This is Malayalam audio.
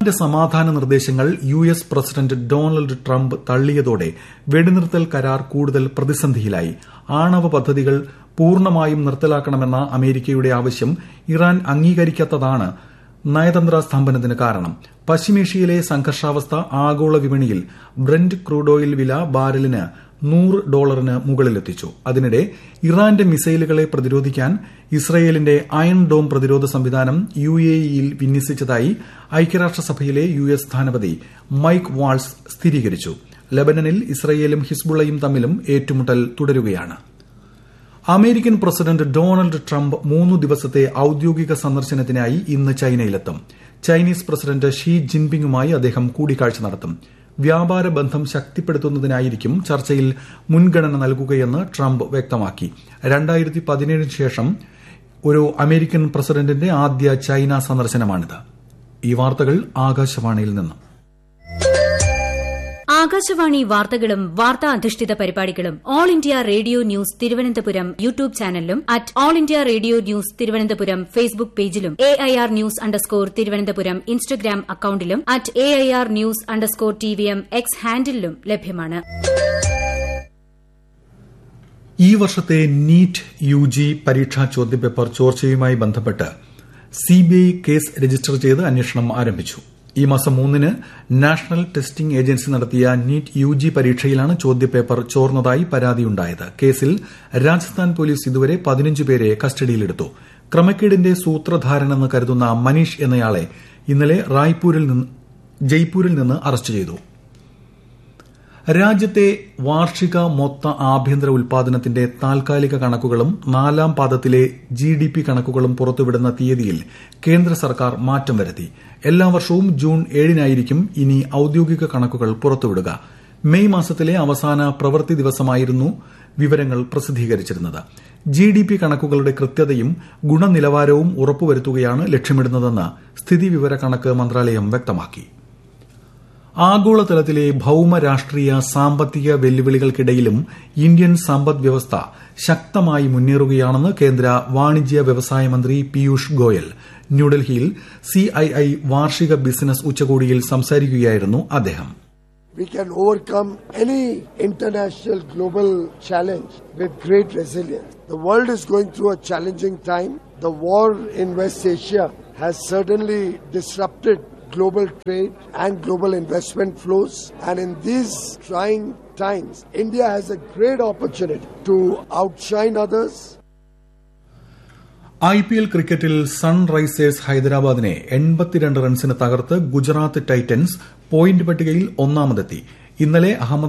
ഇറാന്റെ സമാധാന നിർദ്ദേശങ്ങൾ U S president Donald Trump തള്ളിയതോടെ വെടിനിർത്തൽ കരാർ കൂടുതൽ പ്രതിസന്ധിയിലായി ആണവ പദ്ധതികൾ പൂർണ്ണമായും നിർത്തലാക്കണമെന്ന അമേരിക്കയുടെ ആവശ്യം ഇറാൻ അംഗീകരിക്കാത്തതാണ് നയതന്ത്ര സ്തംഭനത്തിന് കാരണം പശ്ചിമേഷ്യയിലെ സംഘർഷാവസ്ഥ ആഗോള വിപണിയിൽ ബ്രന്റ് ക്രൂഡ് ഓയിൽ വില ബാരലിന് നൂറ് ഡോളറിന് മുകളിലെത്തിച്ചു അതിനിടെ ഇറാന്റെ മിസൈലുകളെ പ്രതിരോധിക്കാൻ ഇസ്രയേലിന്റെ അയൺ ഡോം പ്രതിരോധ സംവിധാനം യു എ ഇയിൽ വിന്യസിച്ചതായി ഐക്യരാഷ്ട്രസഭയിലെ യു എസ് സ്ഥാനപതി മൈക്ക് വാൾസ് സ്ഥിരീകരിച്ചു ലബനനിൽ ഇസ്രയേലും ഹിസ്ബുള്ളയും തമ്മിലും ഏറ്റുമുട്ടൽ തുടരുകയാണ് അമേരിക്കൻ പ്രസിഡന്റ് ഡൊണാൾഡ് ട്രംപ് മൂന്നു ദിവസത്തെ ഔദ്യോഗിക സന്ദർശനത്തിനായി ഇന്ന് ചൈനയിലെത്തും ചൈനീസ് പ്രസിഡന്റ് ഷീ ജിൻപിങ്ങുമായി അദ്ദേഹം കൂടിക്കാഴ്ച നടത്തും വ്യാപാര ബന്ധം ശക്തിപ്പെടുത്തുന്നതിനായിരിക്കും ചർച്ചയിൽ മുൻഗണന നൽകുകയെന്ന് ട്രംപ് വ്യക്തമാക്കി രണ്ടായിരത്തി പതിനേഴിന് ശേഷം ഒരു അമേരിക്കൻ പ്രസിഡന്റിന്റെ ആദ്യ ചൈന സന്ദർശനമാണിത് ഈ വാർത്തകൾ ആകാശവാണിയിൽ നിന്നും ആകാശവാണി വാർത്തകളും വാർത്താ അധിഷ്ഠിത പരിപാടികളും All India Radio news Thiruvananthapuram YouTube ചാനലിലും at All India Radio news Thiruvananthapuram Facebook പേജിലും A I R news underscore Thiruvananthapuram Instagram അക്കൌണ്ടിലും at A I R news underscore T V M X ഹാൻഡിലും ലഭ്യമാണ് ഈ വർഷത്തെ നീറ്റ് യു ജി പരീക്ഷാ ചോദ്യപേപ്പർ ചോർച്ചയുമായി ബന്ധപ്പെട്ട് സിബിഐ കേസ് രജിസ്റ്റർ ചെയ്ത് അന്വേഷണം ആരംഭിച്ചു ഈ മാസം മൂന്നിന് നാഷണൽ ടെസ്റ്റിംഗ് ഏജൻസി നടത്തിയ നീറ്റ് യു ജി പരീക്ഷയിലാണ് ചോദ്യപേപ്പർ ചോർന്നതായി പരാതിയുണ്ടായത് കേസിൽ രാജസ്ഥാൻ പോലീസ് ഇതുവരെ പതിനഞ്ച് പേരെ കസ്റ്റഡിയിലെടുത്തു ക്രമക്കേടിന്റെ സൂത്രധാരനെന്ന് കരുതുന്ന മനീഷ് എന്നയാളെ ഇന്നലെ റായ്പൂരിൽ നിന്ന് ജയ്പൂരിൽ നിന്ന് അറസ്റ്റ് ചെയ്തു രാജ്യത്തെ വാർഷിക മൊത്ത ആഭ്യന്തര ഉൽപാദനത്തിന്റെ താൽക്കാലിക കണക്കുകളും നാലാം പാദത്തിലെ ജി ഡി പി കണക്കുകളും പുറത്തുവിടുന്ന തീയതിയിൽ കേന്ദ്ര സർക്കാർ മാറ്റം വരുത്തി എല്ലാ വർഷവും ജൂൺ ഏഴിനായിരിക്കും ഇനി ഔദ്യോഗിക കണക്കുകൾ പുറത്തുവിടുക മെയ് മാസത്തിലെ അവസാന പ്രവൃത്തി ദിവസമായിരുന്നു വിവരങ്ങൾ പ്രസിദ്ധീകരിച്ചിരുന്നത് ജി ഡി പി കണക്കുകളുടെ കൃത്യതയും ഗുണനിലവാരവും ഉറപ്പുവരുത്തുകയാണ് ലക്ഷ്യമിടുന്നതെന്ന് സ്ഥിതിവിവര കണക്ക് മന്ത്രാലയം വ്യക്തമാക്കി ആഗോളതലത്തിലെ ഭൌമ രാഷ്ട്രീയ സാമ്പത്തിക വെല്ലുവിളികൾക്കിടയിലും ഇന്ത്യൻ സമ്പദ് വ്യവസ്ഥ ശക്തമായി മുന്നേറുകയാണെന്ന് കേന്ദ്ര വാണിജ്യ വ്യവസായ മന്ത്രി പീയൂഷ് ഗോയൽ ന്യൂഡൽഹിയിൽ സിഐഐ വാർഷിക ബിസിനസ് ഉച്ചകോടിയിൽ സംസാരിക്കുകയായിരുന്നു അദ്ദേഹം We can overcome any international global challenge with great resilience. The world is going through a challenging time. The war in West Asia has certainly disrupted global trade and global investment flows. And in these trying times, India has a great opportunity to outshine others. I P L ക്രിക്കറ്റിൽ സൺറൈസേഴ്സ് ഹൈദരാബാദിനെ എൺപത്തിരണ്ട് റൺസിന് തകർത്ത് ഗുജറാത്ത് ടൈറ്റൻസ് പോയിന്റ് പട്ടികയിൽ ഒന്നാമതെത്തി ഇന്നലെ അഹമ്മദ്